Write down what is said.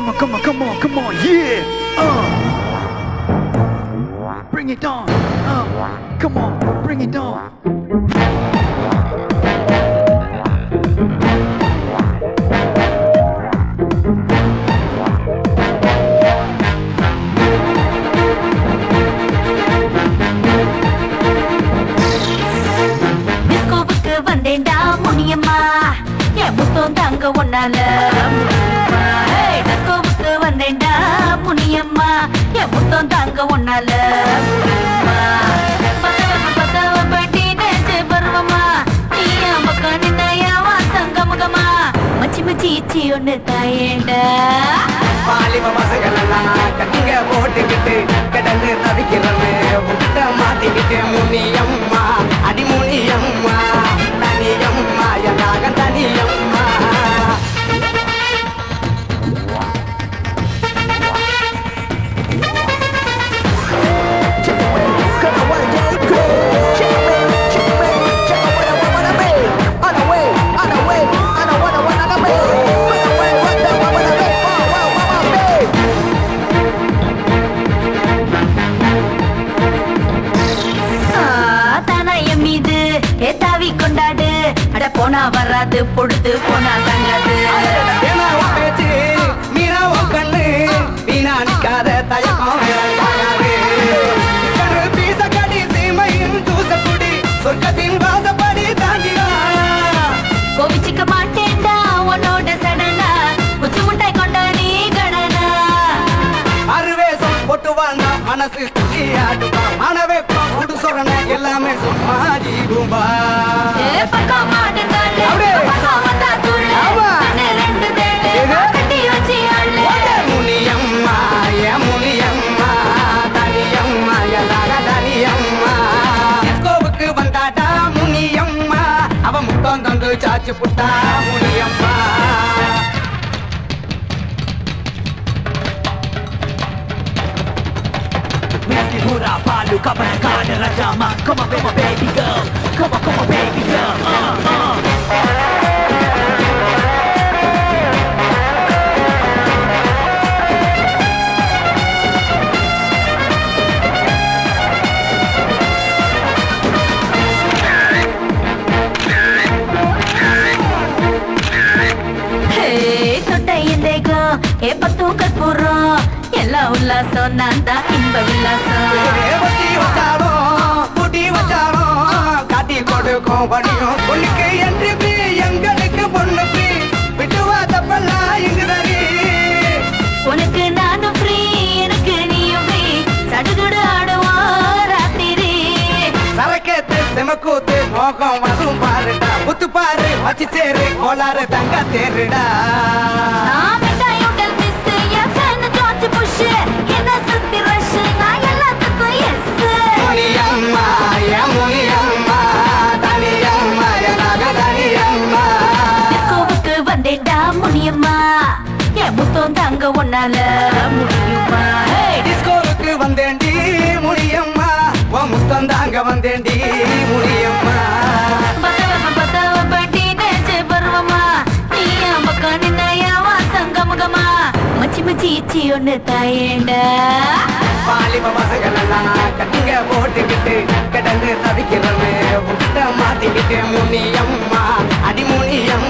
come on, come on, come on, come on, yeah. Uh. Bring it on. Uh. Come on, bring it on. டிஸ்கோவுக்கு வந்தேன்டா Muniyamma என் முத்தம் தாங்க ஒன்னால முடியுமா? Hey, டிஸ்கோவுக்கு வந்தேன்டா Muniyamma என் முத்தம் தாங்க ஒன்னால முடியுமா? பத்தவ பத்தவ பட்டி நேச்சு பருவமா நீ என் பக்கம் நின்ன என் வாசம் கமுகமா மச்சி மச்சி இச்சி ஒண்ணு தாயேண்டா வாலிப பசங்களெல்லாம் கட்டிங்க போட்டுக்கிட்டு கிடந்து தவிக்கிறன்னு முட்ட மாட்டிக்கிட்டு முனியம்மா அடி முனியம்மா தனியம்மா என்னாக தனியம்மா ஆ, தானா என் மீது ஏத்தாவி கொண்டாடு அட போனா வராது பொழுது போனா தங்காது ஏன்னா உன் பேச்சு, மீனா உன் கண்ணு, வீணா நிக்காத தயக்கம் வேண்டாது. கரு பீச கடி சீமையின் தூசக்குடி, சொர்க்கத்தின் வாசப்படி தாண்டிடா. கோவிச்சுக்க மாட்டேன்டா உன்னோட சடனா குச்சி முட்டாய் கொண்டா நீ கடனா அருவேசம் போட்டு வாழ்ந்தா மனசு குஷியாடுமா மனவேப்பம் குடு சொரண எல்லாமே சும்மா ஜீகும்பா ஏ பக்கம் மாட்டுந்தாளே அப்படியே. பக்கம் வந்தா துள்ளு ஆமா. கண்ணு ரெண்டு தேளு எது? கட்டி வச்சு அள்ளு முனியம்மா ஏ முனியம்மா தனியம்மா எல்லார தனியம்மா எஸ்கோவுக்கு வந்தாடா முனியம்மா அவ முத்தம் தந்து சாச்சு புட்டா Muniyamma Mesti hura palu kapan kada rajama Come on, come on, baby girl Come on, come on, baby girl uh, uh. ஹே தொட்ட இந்தேகம் ஏ பத்தும் கற்பூரம் எல்லாம் உல்லாசம் நான் தான் இன்ப வில்லாசம் ரேவதி வச்சாலும் குட்டி வச்சாலும் காட்டி கொடுக்கும் படியும் பொண்ணுக்கு என்று பி எங்களுக்கு பொண்ணு பி விட்டுவா தப்பெல்லாம் இங்குதறி உனக்கு நானும் ஃப்ரீ எனக்கு நீயும் ஃப்ரீ சடுகுடு ஆடுவோம் ராத்திரி சரக்கேத்து செமக்கூத்து மோகம் வரும் பாருடா முத்து பாரு வச்சு சேரு கோளாறு தங்க தேருடா நான் மிட்டாய் ஹோட்டல் மிஸ் என் ஃபேன் ஜார்ஜ் புஷ் என்ன சுத்தி ரஷ் நான் எல்லாத்துக்கும் எஸ் முனியம்மா என் முனியம்மா தனியம்மா என்னாக தனியம்மா கோவுக்கு வந்தேன்டா முனியம்மா என் முத்தம் தாங்க ஒன்னால முடியுமா ஹே டிஸ்கோவுக்கு வந்தேன்டி முனியம்மா உன் முத்தம் தாங்க வந்தேன்டி முனியம்மா பத்தவ பத்தவ பட்டி நேச்சு பருவமா நீ என் பக்கம் நின்ன என் வாசம் கமுகமா மச்சி மச்சி இச்சி ஒண்ணு தாயேண்டா வாலிப பசங்களெல்லாம் கட்டிங்க போட்டுக்கிட்டு கிடந்து தவிக்கிறன்னு முட்டை மாட்டிக்கிட்டு முனியம்மா அடி முனியம்மா